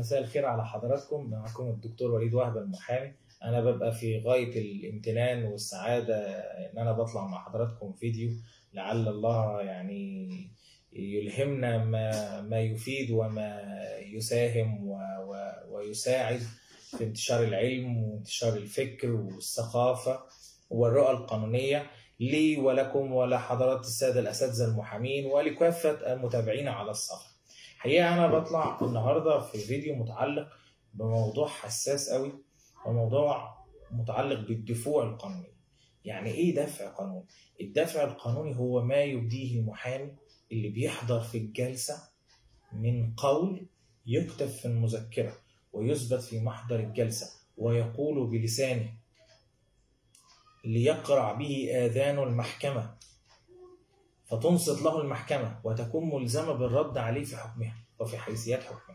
مساء الخير على حضراتكم معكم الدكتور وليد وهب المحامي انا ببقى في غايه الامتنان والسعاده ان انا بطلع مع حضراتكم فيديو لعل الله يعني يلهمنا ما ما يفيد وما يساهم و و ويساعد في انتشار العلم وانتشار الفكر والثقافه والرؤى القانونيه لي ولكم ولحضرات الساده الاساتذه المحامين ولكافه المتابعين على الصفحه. حقيقه انا بطلع النهارده في فيديو متعلق بموضوع حساس قوي وموضوع متعلق بالدفوع القانوني. يعني ايه دفع قانوني؟ الدفع القانوني هو ما يبديه المحامي اللي بيحضر في الجلسه من قول يكتب في المذكره ويثبت في محضر الجلسه ويقول بلسانه ليقرع به آذان المحكمة فتنصت له المحكمة وتكون ملزمة بالرد عليه في حكمها وفي حيثيات حكمها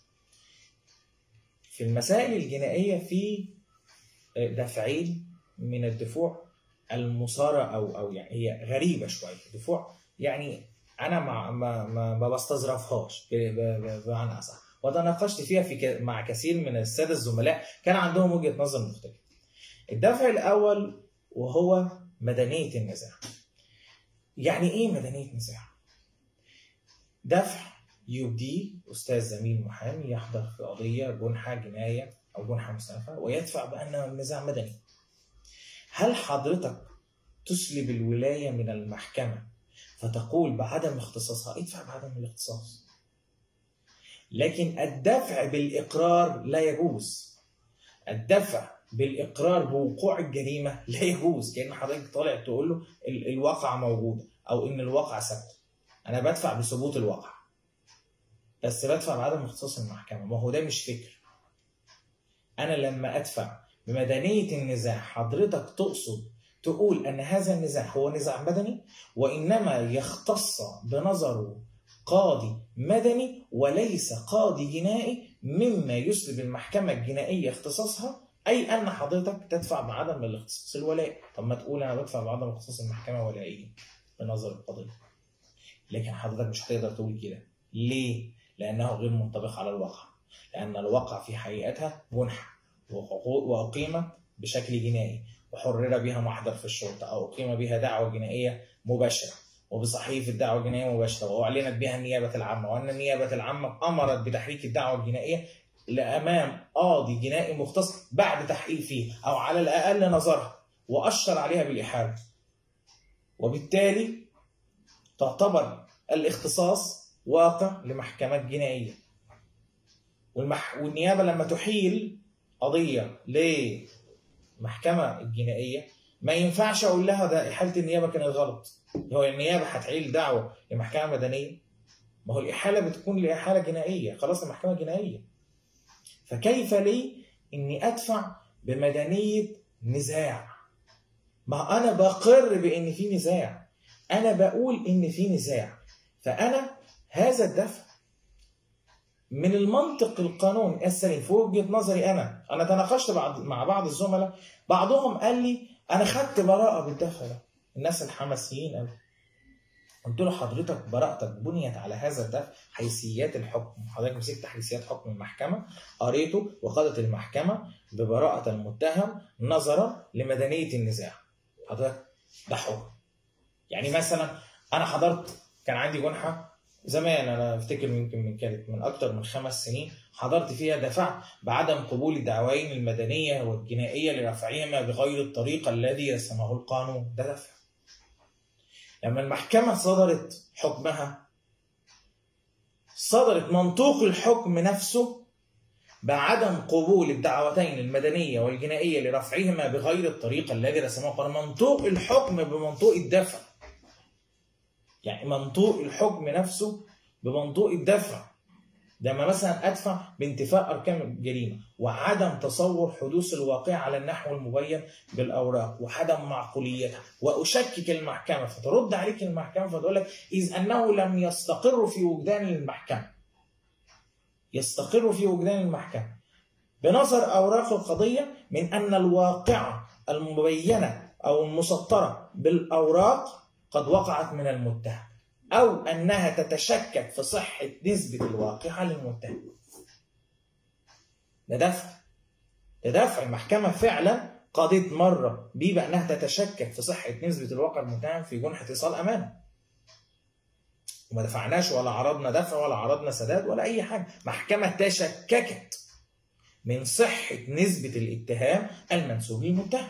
في المسائل الجنائية في دفعين من الدفوع المصارة أو أو يعني هي غريبة شوية دفوع يعني أنا ما ما ما, ما بستظرفهاش بمعنى أصح وتناقشت فيها في مع كثير من السادة الزملاء كان عندهم وجهة نظر مختلفة الدفع الأول وهو مدنية النزاع. يعني إيه مدنية نزاع؟ دفع يبديه أستاذ زميل محامي يحضر في قضية جنحة جناية أو جنحة مستأنفة ويدفع بأن النزاع مدني. هل حضرتك تسلب الولاية من المحكمة فتقول بعدم اختصاصها ادفع بعدم الاختصاص. لكن الدفع بالإقرار لا يجوز. الدفع بالاقرار بوقوع الجريمه لا يجوز كان حضرتك طالع تقول له الواقع موجوده او ان الواقع ثبت انا بدفع بثبوت الواقع بس بدفع بعدم اختصاص المحكمه ما هو ده مش فكر انا لما ادفع بمدنيه النزاع حضرتك تقصد تقول ان هذا النزاع هو نزاع مدني وانما يختص بنظره قاضي مدني وليس قاضي جنائي مما يسلب المحكمه الجنائيه اختصاصها اي ان حضرتك تدفع بعدم الاختصاص الولاء طب ما تقول انا بدفع بعدم اختصاص المحكمه ولائيه بنظر القضيه لكن حضرتك مش هتقدر تقول كده ليه لانه غير منطبق على الواقع لان الواقع في حقيقتها جنحه واقيمت بشكل جنائي وحرر بها محضر في الشرطه او اقيم بها دعوه جنائيه مباشره وبصحيفه دعوه جنائيه مباشره واعلنت بها النيابه العامه وان النيابه العامه امرت بتحريك الدعوه الجنائيه لامام قاضي جنائي مختص بعد تحقيق فيه او على الاقل نظرها واشر عليها بالاحاله وبالتالي تعتبر الاختصاص واقع لمحكمه جنائيه والمح... والنيابه لما تحيل قضيه لمحكمه الجنائيه ما ينفعش اقول لها ده احاله النيابه كانت غلط هو النيابه هتحيل دعوه لمحكمه مدنيه ما هو الاحاله بتكون لاحاله جنائيه خلاص المحكمه جنائيه فكيف لي اني ادفع بمدنيه نزاع ما انا بقر بان في نزاع انا بقول ان في نزاع فانا هذا الدفع من المنطق القانوني السليم في وجهه نظري انا انا تناقشت بعض مع بعض الزملاء بعضهم قال لي انا خدت براءه بالدفع ده الناس الحماسيين قوي قلت له حضرتك براءتك بنيت على هذا الدفع حيثيات الحكم حضرتك مسكت حيثيات حكم المحكمه قريته وقضت المحكمه ببراءه المتهم نظرا لمدنيه النزاع حضرتك ده حكم يعني مثلا انا حضرت كان عندي جنحه زمان انا افتكر يمكن من كانت من اكتر من خمس سنين حضرت فيها دفعت بعدم قبول الدعوين المدنيه والجنائيه لرفعهما بغير الطريقه الذي رسمه القانون ده دفع لما المحكمة صدرت حكمها صدرت منطوق الحكم نفسه بعدم قبول الدعوتين المدنية والجنائية لرفعهما بغير الطريقة الذي رسمه القانون منطوق الحكم بمنطوق الدفع يعني منطوق الحكم نفسه بمنطوق الدفع لما مثلا ادفع بانتفاء اركان الجريمه وعدم تصور حدوث الواقع على النحو المبين بالاوراق وعدم معقوليتها واشكك المحكمه فترد عليك المحكمه فتقول لك اذ انه لم يستقر في وجدان المحكمه يستقر في وجدان المحكمه بنظر اوراق القضيه من ان الواقعه المبينه او المسطره بالاوراق قد وقعت من المتهم أو أنها تتشكك في صحة نسبة الواقعة للمتهم ده دفع ده دفع المحكمة فعلا قضت مرة بيه بأنها تتشكك في صحة نسبة الواقع المتهم في جنحة إيصال أمانة وما دفعناش ولا عرضنا دفع ولا عرضنا سداد ولا أي حاجة محكمة تشككت من صحة نسبة الاتهام المنسوب للمتهم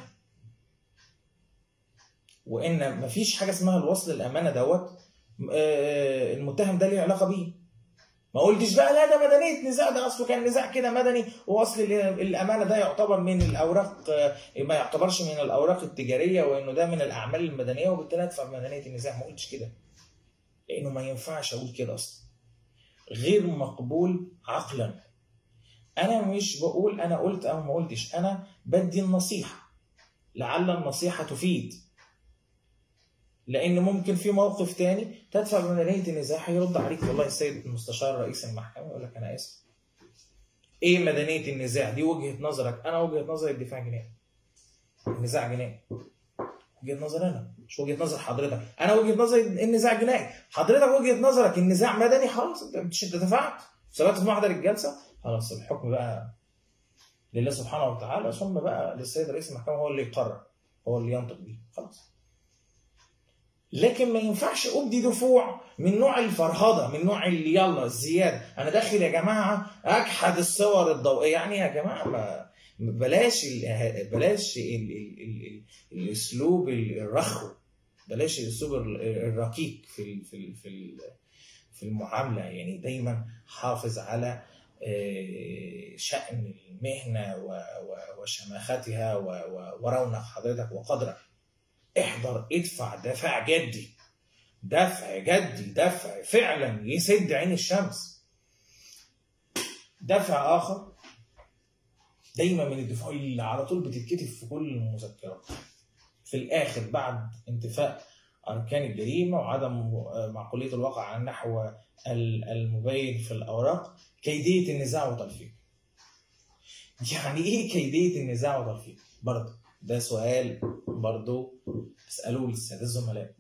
وإن مفيش حاجة اسمها الوصل الأمانة دوت آه، المتهم ده ليه علاقة بيه ما قلتش بقى لا ده مدنيه نزاع ده اصله كان نزاع كده مدني واصل الامانه ده يعتبر من الاوراق آه، ما يعتبرش من الاوراق التجاريه وانه ده من الاعمال المدنيه وبالتالي ادفع مدنيه النزاع ما قلتش كده لانه ما ينفعش اقول كده اصلا غير مقبول عقلا انا مش بقول انا قلت او ما قلتش انا بدي النصيحه لعل النصيحه تفيد لان ممكن في موقف تاني تدفع بمدنيه النزاع هيرد عليك والله السيد المستشار رئيس المحكمه يقول لك انا اسف ايه مدنيه النزاع دي وجهه نظرك انا وجهه نظري الدفاع جنائي النزاع جنائي وجهه نظر انا مش وجهه نظر حضرتك انا وجهه نظري النزاع جنائي حضرتك وجهه نظرك النزاع مدني خلاص انت مش انت دفعت ثبت في محضر الجلسه خلاص الحكم بقى لله سبحانه وتعالى ثم بقى للسيد رئيس المحكمه هو اللي يقرر هو اللي ينطق بيه خلاص لكن ما ينفعش ابدي دفوع من نوع الفرهده من نوع اللي يلا الزياده انا داخل يا جماعه اجحد الصور الضوئيه يعني يا جماعه ما بلاش ال بلاش ال ال ال الاسلوب الرخو بلاش الاسلوب الرقيق في ال في ال في ال في المعامله يعني دايما حافظ على شأن المهنة وشماختها ورونق حضرتك وقدرك احضر ادفع دفع جدي دفع جدي دفع فعلا يسد عين الشمس دفع اخر دايما من الدفوع اللي على طول بتتكتب في كل المذكرات في الاخر بعد انتفاء اركان الجريمه وعدم معقوليه الواقع على النحو المبين في الاوراق كيديه النزاع وتلفيق يعني ايه كيديه النزاع وتلفيق برضه ده سؤال برضو اسألوه للسادة الزملاء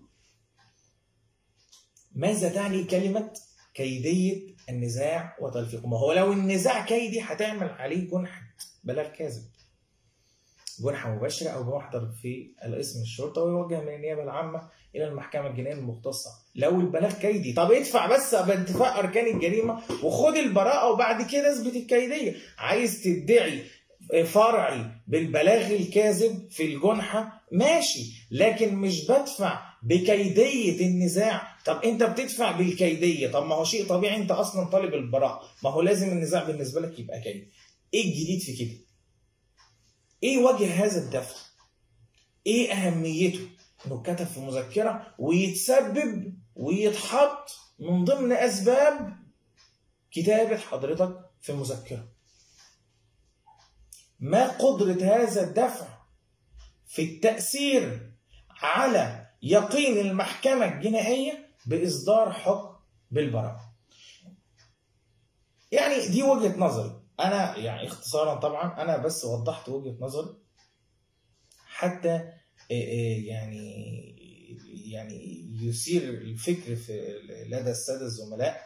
ماذا تعني كلمة كيدية النزاع وتلفيقه ما هو لو النزاع كيدي هتعمل عليه جنحة بلاغ كاذب جنحة مباشرة أو محضر في الاسم الشرطة ويوجه من النيابة العامة إلى المحكمة الجنائية المختصة لو البلاغ كيدي طب ادفع بس بانتفاء أركان الجريمة وخد البراءة وبعد كده اثبت الكيدية عايز تدعي فرعي بالبلاغ الكاذب في الجنحة ماشي لكن مش بدفع بكيدية النزاع طب انت بتدفع بالكيدية طب ما هو شيء طبيعي انت اصلا طالب البراء ما هو لازم النزاع بالنسبة لك يبقى كيد ايه الجديد في كده ايه وجه هذا الدفع ايه اهميته انه كتب في مذكرة ويتسبب ويتحط من ضمن اسباب كتابة حضرتك في مذكره ما قدرة هذا الدفع في التأثير على يقين المحكمة الجنائية بإصدار حكم بالبراءة. يعني دي وجهة نظري، أنا يعني اختصارا طبعا أنا بس وضحت وجهة نظري حتى يعني يعني يثير الفكر في لدى السادة الزملاء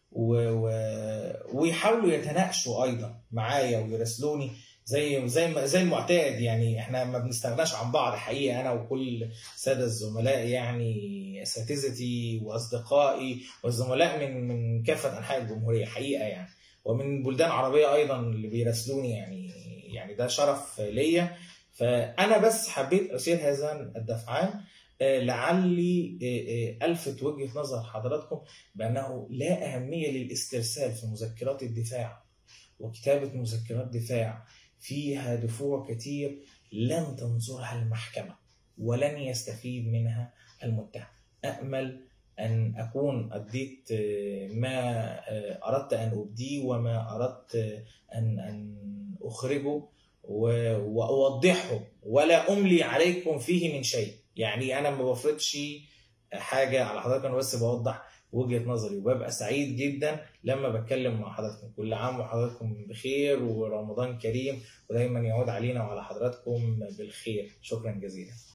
ويحاولوا يتناقشوا أيضا معايا ويراسلوني زي زي زي المعتاد يعني احنا ما بنستغناش عن بعض حقيقه انا وكل ساده الزملاء يعني اساتذتي واصدقائي والزملاء من من كافه انحاء الجمهوريه حقيقه يعني ومن بلدان عربيه ايضا اللي بيراسلوني يعني يعني ده شرف ليا فانا بس حبيت اثير هذان الدفعان لعلي الفت وجهه نظر حضراتكم بانه لا اهميه للاسترسال في مذكرات الدفاع وكتابه مذكرات دفاع فيها دفوع كتير لن تنظرها المحكمة ولن يستفيد منها المتهم أأمل أن أكون أديت ما أردت أن أبديه وما أردت أن أن أخرجه وأوضحه ولا أملي عليكم فيه من شيء يعني أنا ما بفرضش حاجة على حضرتك أنا بس بوضح وجهه نظري وببقى سعيد جدا لما بتكلم مع حضراتكم كل عام وحضراتكم بخير ورمضان كريم ودايما يعود علينا وعلى حضراتكم بالخير شكرا جزيلا